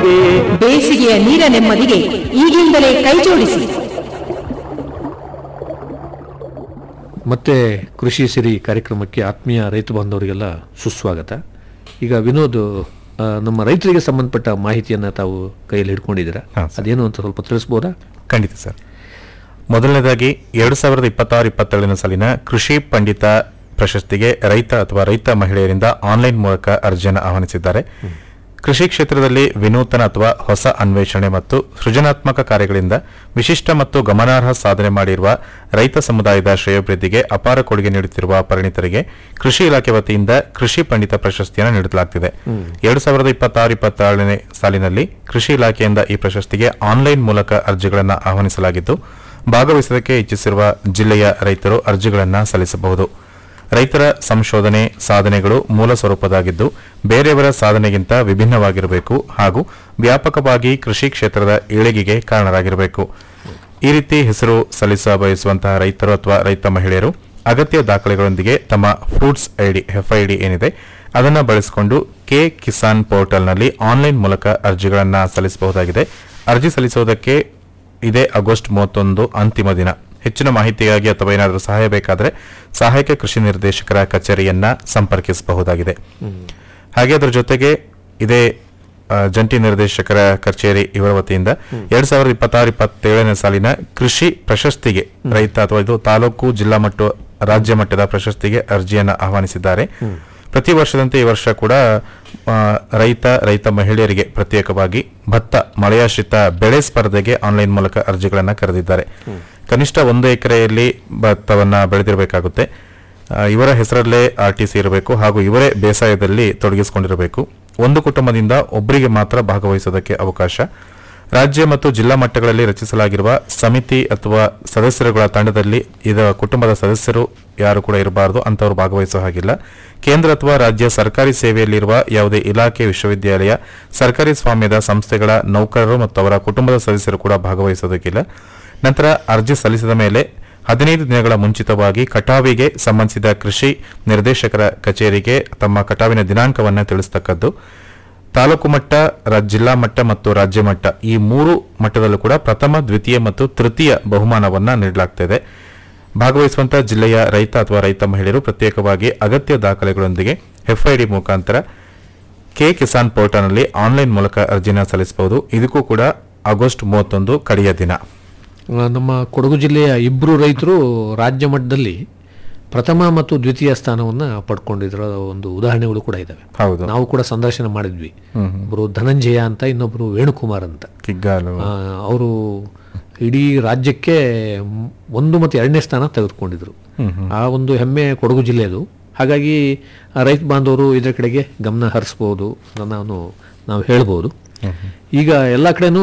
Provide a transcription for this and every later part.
ಬೇಸಿಗೆಯ ನೀರ ನೆಮ್ಮದಿಗೆ ಈಗಿಂದಲೇ ಕೈಜೋಡಿಸಿ ಮತ್ತೆ ಕೃಷಿ ಸಿರಿ ಕಾರ್ಯಕ್ರಮಕ್ಕೆ ಆತ್ಮೀಯ ರೈತ ಬಾಂಧವರಿಗೆಲ್ಲ ಸುಸ್ವಾಗತ ಈಗ ವಿನೋದ್ ಆ, ನಮ್ಮ ರೈತರಿಗೆ ಸಂಬಂಧಪಟ್ಟ ಮಾಹಿತಿಯನ್ನು ತಾವು ಕೈಯಲ್ಲಿ ಹಿಡ್ಕೊಂಡಿದ್ದೀರಾ ಹಾ, ಸರ್. ಅದೇನು ಅಂತ ಸ್ವಲ್ಪ ತಿಳಿಸ್ಬೋದಾ ಖಂಡಿತ ಸರ್ ಮೊದಲನೇದಾಗಿ ಎರಡು ಸಾವಿರದ ಇಪ್ಪತ್ತಾರು ಇಪ್ಪತ್ತೇಳನೇ ಸಾಲಿನ ಕೃಷಿ ಪಂಡಿತ ಪ್ರಶಸ್ತಿಗೆ ರೈತ ಅಥವಾ ರೈತ ಮಹಿಳೆಯರಿಂದ ಆನ್ಲೈನ್ ಮೂಲಕ ಅರ್ಜಿಯನ್ನು ಆಹ್ವಾನಿಸಿದ್ದಾರೆ ಕೃಷಿ ಕ್ಷೇತ್ರದಲ್ಲಿ ವಿನೂತನ ಅಥವಾ ಹೊಸ ಅನ್ವೇಷಣೆ ಮತ್ತು ಸೃಜನಾತ್ಮಕ ಕಾರ್ಯಗಳಿಂದ ವಿಶಿಷ್ಟ ಮತ್ತು ಗಮನಾರ್ಹ ಸಾಧನೆ ಮಾಡಿರುವ ರೈತ ಸಮುದಾಯದ ಶ್ರೇಯೋಭಿವೃದ್ಧಿಗೆ ಅಪಾರ ಕೊಡುಗೆ ನೀಡುತ್ತಿರುವ ಪರಿಣಿತರಿಗೆ ಕೃಷಿ ಇಲಾಖೆ ವತಿಯಿಂದ ಕೃಷಿ ಪಂಡಿತ ಪ್ರಶಸ್ತಿಯನ್ನು ನೀಡಲಾಗುತ್ತಿದೆ ಎರಡು ಸಾವಿರದ ಇಪ್ಪತ್ತಾರು ಇಪ್ಪತ್ತೇಳನೇ ಸಾಲಿನಲ್ಲಿ ಕೃಷಿ ಇಲಾಖೆಯಿಂದ ಈ ಪ್ರಶಸ್ತಿಗೆ ಆನ್ಲೈನ್ ಮೂಲಕ ಅರ್ಜಿಗಳನ್ನು ಆಹ್ವಾನಿಸಲಾಗಿದ್ದು ಭಾಗವಹಿಸೋದಕ್ಕೆ ಇಚ್ಛಿಸಿರುವ ಜಿಲ್ಲೆಯ ರೈತರು ಅರ್ಜಿಗಳನ್ನು ಸಲ್ಲಿಸಬಹುದು ರೈತರ ಸಂಶೋಧನೆ ಸಾಧನೆಗಳು ಮೂಲ ಸ್ವರೂಪದಾಗಿದ್ದು ಬೇರೆಯವರ ಸಾಧನೆಗಿಂತ ವಿಭಿನ್ನವಾಗಿರಬೇಕು ಹಾಗೂ ವ್ಯಾಪಕವಾಗಿ ಕೃಷಿ ಕ್ಷೇತ್ರದ ಏಳಿಗೆಗೆ ಕಾರಣರಾಗಿರಬೇಕು ಈ ರೀತಿ ಹೆಸರು ಸಲ್ಲಿಸ ಬಯಸುವಂತಹ ರೈತರು ಅಥವಾ ರೈತ ಮಹಿಳೆಯರು ಅಗತ್ಯ ದಾಖಲೆಗಳೊಂದಿಗೆ ತಮ್ಮ ಫ್ರೂಟ್ಸ್ ಐಡಿ ಎಫ್ಐಡಿ ಏನಿದೆ ಅದನ್ನು ಬಳಸಿಕೊಂಡು ಕೆ ಕಿಸಾನ್ ಪೋರ್ಟಲ್ನಲ್ಲಿ ಆನ್ಲೈನ್ ಮೂಲಕ ಅರ್ಜಿಗಳನ್ನು ಸಲ್ಲಿಸಬಹುದಾಗಿದೆ ಅರ್ಜಿ ಸಲ್ಲಿಸುವುದಕ್ಕೆ ಇದೇ ಆಗಸ್ಟ್ ಮೂವತ್ತೊಂದು ಅಂತಿಮ ದಿನ ಹೆಚ್ಚಿನ ಮಾಹಿತಿಗಾಗಿ ಅಥವಾ ಏನಾದರೂ ಸಹಾಯ ಬೇಕಾದರೆ ಸಹಾಯಕ ಕೃಷಿ ನಿರ್ದೇಶಕರ ಕಚೇರಿಯನ್ನ ಸಂಪರ್ಕಿಸಬಹುದಾಗಿದೆ ಹಾಗೆ ಅದರ ಜೊತೆಗೆ ಇದೇ ಆ, ಜಂಟಿ ನಿರ್ದೇಶಕರ ಕಚೇರಿ ಇವರ ವತಿಯಿಂದ ಎರಡ್ ಸಾವಿರದ ಇಪ್ಪತ್ತಾರು ಇಪ್ಪತ್ತೇಳನೇ ಸಾಲಿನ ಕೃಷಿ ಪ್ರಶಸ್ತಿಗೆ ರೈತ ಅಥವಾ ಇದು ತಾಲೂಕು ಜಿಲ್ಲಾ ಮಟ್ಟ ರಾಜ್ಯ ಮಟ್ಟದ ಪ್ರಶಸ್ತಿಗೆ ಅರ್ಜಿಯನ್ನು ಆಹ್ವಾನಿಸಿದ್ದಾರೆ ಪ್ರತಿ ವರ್ಷದಂತೆ ಈ ವರ್ಷ ಕೂಡ ಆ, ರೈತ ರೈತ ಮಹಿಳೆಯರಿಗೆ ಪ್ರತ್ಯೇಕವಾಗಿ ಭತ್ತ ಮಳೆಯಾಶ್ರಿತ ಬೆಳೆ ಸ್ಪರ್ಧೆಗೆ ಆನ್ಲೈನ್ ಮೂಲಕ ಅರ್ಜಿಗಳನ್ನು ಕರೆದಿದ್ದಾರೆ ಕನಿಷ್ಠ ಒಂದು ಎಕರೆಯಲ್ಲಿ ಭತ್ತವನ್ನ ಬೆಳೆದಿರಬೇಕಾಗುತ್ತೆ ಆ, ಇವರ ಹೆಸರಲ್ಲೇ ಆರ್ ಟಿ ಸಿ ಇರಬೇಕು ಹಾಗೂ ಇವರೇ ಬೇಸಾಯದಲ್ಲಿ ತೊಡಗಿಸಿಕೊಂಡಿರಬೇಕು ಒಂದು ಕುಟುಂಬದಿಂದ ಒಬ್ಬರಿಗೆ ಮಾತ್ರ ಭಾಗವಹಿಸೋದಕ್ಕೆ ಅವಕಾಶ ರಾಜ್ಯ ಮತ್ತು ಜಿಲ್ಲಾ ಮಟ್ಟಗಳಲ್ಲಿ ರಚಿಸಲಾಗಿರುವ ಸಮಿತಿ ಅಥವಾ ಸದಸ್ಯರುಗಳ ತಂಡದಲ್ಲಿ ಇದರ ಕುಟುಂಬದ ಸದಸ್ಯರು ಯಾರು ಕೂಡ ಇರಬಾರದು ಅಂತವರು ಭಾಗವಹಿಸೋ ಹಾಗಿಲ್ಲ ಕೇಂದ್ರ ಅಥವಾ ರಾಜ್ಯ ಸರ್ಕಾರಿ ಸೇವೆಯಲ್ಲಿರುವ ಯಾವುದೇ ಇಲಾಖೆ ವಿಶ್ವವಿದ್ಯಾಲಯ ಸರ್ಕಾರಿ ಸ್ವಾಮ್ಯದ ಸಂಸ್ಥೆಗಳ ನೌಕರರು ಮತ್ತು ಅವರ ಕುಟುಂಬದ ಸದಸ್ಯರು ಕೂಡ ಭಾಗವಹಿಸೋದಕ್ಕಿಲ್ಲ ನಂತರ ಅರ್ಜಿ ಸಲ್ಲಿಸಿದ ಮೇಲೆ ಹದಿನೈದು ದಿನಗಳ ಮುಂಚಿತವಾಗಿ ಕಟಾವಿಗೆ ಸಂಬಂಧಿಸಿದ ಕೃಷಿ ನಿರ್ದೇಶಕರ ಕಚೇರಿಗೆ ತಮ್ಮ ಕಟಾವಿನ ದಿನಾಂಕವನ್ನು ತಿಳಿಸ್ತಕ್ಕದ್ದು ತಾಲೂಕು ಮಟ್ಟ ರಾ- ಜಿಲ್ಲಾ ಮಟ್ಟ ಮತ್ತು ರಾಜ್ಯ ಮಟ್ಟ ಈ ಮೂರು ಮಟ್ಟದಲ್ಲೂ ಕೂಡ ಪ್ರಥಮ ದ್ವಿತೀಯ ಮತ್ತು ತೃತೀಯ ಬಹುಮಾನವನ್ನ ನೀಡಲಾಗ್ತಿದೆ ಭಾಗವಹಿಸುವಂತಹ ಜಿಲ್ಲೆಯ ರೈತ ಅಥವಾ ರೈತ ಮಹಿಳೆಯರು ಪ್ರತ್ಯೇಕವಾಗಿ ಅಗತ್ಯ ದಾಖಲೆಗಳೊಂದಿಗೆ ಎಫ್ಐಡಿ ಮುಖಾಂತರ ಕೆ ಕಿಸಾನ್ ಪೋರ್ಟಲ್ನಲ್ಲಿ ಆನ್ಲೈನ್ ಮೂಲಕ ಅರ್ಜಿನ ಸಲ್ಲಿಸಬಹುದು ಇದಕ್ಕೂ ಕೂಡ ಆಗಸ್ಟ್ ಮೂವತ್ತೊಂದು ಕಡೆಯ ದಿನ ಆ, ನಮ್ಮ ಕೊಡಗು ಜಿಲ್ಲೆಯ ಇಬ್ಬರು ರೈತರು ರಾಜ್ಯ ಮಟ್ಟದಲ್ಲಿ ಪ್ರಥಮ ಮತ್ತು ದ್ವಿತೀಯ ಸ್ಥಾನವನ್ನು ಪಡ್ಕೊಂಡಿದ್ರ ಒಂದು ಉದಾಹರಣೆಗಳು ಕೂಡ ಇದ್ದಾವೆ ಹೌದು ನಾವು ಕೂಡ ಸಂದರ್ಶನ ಮಾಡಿದ್ವಿ ಒಬ್ಬರು ಧನಂಜಯ ಅಂತ ಇನ್ನೊಬ್ಬರು ವೇಣುಕುಮಾರ್ ಅಂತ ಕಿಗ್ಗಾಲು ಅವರು ಇಡೀ ರಾಜ್ಯಕ್ಕೆ ಮ್- ಒಂದು ಮತ್ತು ಎರಡನೇ ಸ್ಥಾನ ತೆಗೆದುಕೊಂಡಿದ್ರು ಆ ಒಂದು ಹೆಮ್ಮೆ ಕೊಡಗು ಜಿಲ್ಲೆಯದು ಹಾಗಾಗಿ ಆ ರೈತ ಬಾಂಧವರು ಇದರ ಕಡೆಗೆ ಗಮನ ಹರಿಸ್ಬೋದು ನಾನು ನಾವು ಹೇಳ್ಬೋದು ಈಗ ಎಲ್ಲ ಕಡೆನೂ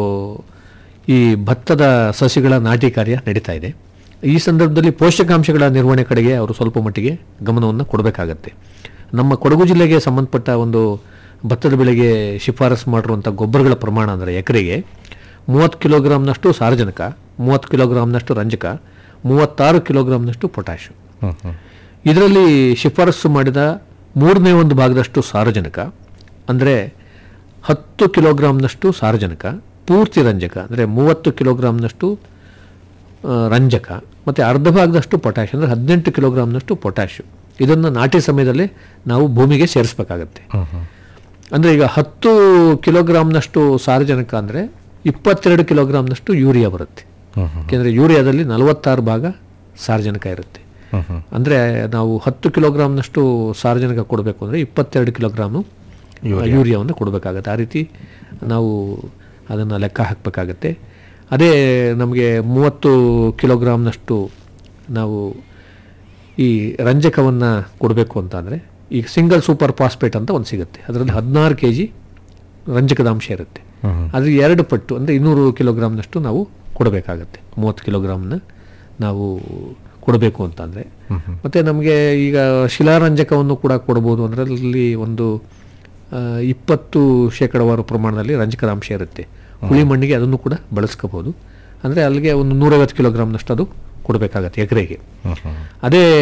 ಈ ಭತ್ತದ ಸಸಿಗಳ ನಾಟಿ ಕಾರ್ಯ ನಡೀತಾ ಇದೆ ಈ ಸಂದರ್ಭದಲ್ಲಿ ಪೋಷಕಾಂಶಗಳ ನಿರ್ವಹಣೆ ಕಡೆಗೆ ಅವರು ಸ್ವಲ್ಪ ಮಟ್ಟಿಗೆ ಗಮನವನ್ನು ಕೊಡಬೇಕಾಗತ್ತೆ ನಮ್ಮ ಕೊಡಗು ಜಿಲ್ಲೆಗೆ ಸಂಬಂಧಪಟ್ಟ ಒಂದು ಭತ್ತದ ಬೆಳೆಗೆ ಶಿಫಾರಸು ಮಾಡಿರುವಂಥ ಗೊಬ್ಬರಗಳ ಪ್ರಮಾಣ ಅಂದರೆ ಎಕರೆಗೆ ಮೂವತ್ತು ಕಿಲೋಗ್ರಾಮ್ನಷ್ಟು ಸಾರಜನಕ ಮೂವತ್ತು ಕಿಲೋಗ್ರಾಮ್ನಷ್ಟು ರಂಜಕ ಮೂವತ್ತಾರು ಕಿಲೋಗ್ರಾಮ್ನಷ್ಟು ಪೊಟ್ಯಾಶು ಇದರಲ್ಲಿ ಶಿಫಾರಸು ಮಾಡಿದ ಮೂರನೇ ಒಂದು ಭಾಗದಷ್ಟು ಸಾರಜನಕ ಅಂದರೆ ಹತ್ತು ಕಿಲೋಗ್ರಾಮ್ನಷ್ಟು ಸಾರಜನಕ ಪೂರ್ತಿ ರಂಜಕ ಅಂದರೆ ಮೂವತ್ತು ಕಿಲೋಗ್ರಾಮ್ನಷ್ಟು ಆ, ರಂಜಕ ಮತ್ತು ಅರ್ಧ ಭಾಗದಷ್ಟು ಪೊಟ್ಯಾಶ್ ಅಂದರೆ ಹದಿನೆಂಟು ಕಿಲೋಗ್ರಾಮ್ನಷ್ಟು ಪೊಟ್ಯಾಶು ಇದನ್ನು ನಾಟಿ ಸಮಯದಲ್ಲಿ ನಾವು ಭೂಮಿಗೆ ಸೇರಿಸಬೇಕಾಗತ್ತೆ ಅಂದರೆ ಈಗ ಹತ್ತು ಕಿಲೋಗ್ರಾಮ್ನಷ್ಟು ಸಾರಜನಕ ಅಂದರೆ ಇಪ್ಪತ್ತೆರಡು ಕಿಲೋಗ್ರಾಮ್ನಷ್ಟು ಯೂರಿಯಾ ಬರುತ್ತೆ ಯಾಕೆಂದರೆ ಯೂರಿಯಾದಲ್ಲಿ ನಲವತ್ತಾರು ಭಾಗ ಸಾರಜನಕ ಇರುತ್ತೆ ಅಂದರೆ ನಾವು ಹತ್ತು ಕಿಲೋಗ್ರಾಮ್ನಷ್ಟು ಸಾರಜನಕ ಕೊಡಬೇಕು ಅಂದರೆ ಇಪ್ಪತ್ತೆರಡು ಕಿಲೋಗ್ರಾಮು ಯೂರಿಯಾವನ್ನು ಕೊಡಬೇಕಾಗತ್ತೆ ಆ ರೀತಿ ನಾವು ಅದನ್ನು ಲೆಕ್ಕ ಹಾಕಬೇಕಾಗತ್ತೆ ಅದೇ ನಮಗೆ ಮೂವತ್ತು ಕಿಲೋಗ್ರಾಮ್ನಷ್ಟು ನಾವು ಈ ರಂಜಕವನ್ನು ಕೊಡಬೇಕು ಅಂತ ಅಂದರೆ ಈಗ ಸಿಂಗಲ್ ಸೂಪರ್ ಫಾಸ್ಫೇಟ್ ಅಂತ ಒಂದು ಸಿಗುತ್ತೆ ಅದರಲ್ಲಿ ಹದಿನಾರು ಕೆ ಜಿ ರಂಜಕದ ಅಂಶ ಇರುತ್ತೆ ಅದ್ರ ಎರಡು ಪಟ್ಟು ಅಂದರೆ ಇನ್ನೂರು ಕಿಲೋಗ್ರಾಮ್ನಷ್ಟು ನಾವು ಕೊಡಬೇಕಾಗತ್ತೆ ಮೂವತ್ತು ಕಿಲೋಗ್ರಾಮ್ನ ನಾವು ಕೊಡಬೇಕು ಅಂತಂದರೆ ಮತ್ತು ನಮಗೆ ಈಗ ಶಿಲಾರಂಜಕವನ್ನು ಕೂಡ ಕೊಡ್ಬೋದು ಅಂದರೆ ಅಲ್ಲಿ ಒಂದು ಆ, ಇಪ್ಪತ್ತು ಶೇಕಡವಾರು ಪ್ರಮಾಣದಲ್ಲಿ ರಂಜಕದ ಅಂಶ ಇರುತ್ತೆ ಹುಳಿ ಮಣ್ಣಿಗೆ ಅದನ್ನು ಕೂಡ ಬಳಸ್ಕೋಬೋದು ಅಂದರೆ ಅಲ್ಲಿಗೆ ಒಂದು ನೂರೈವತ್ತು ಕಿಲೋಗ್ರಾಮ್ನಷ್ಟು ಅದು ಕೊಡಬೇಕಾಗತ್ತೆ ಎಕರೆಗೆ ಅದೇ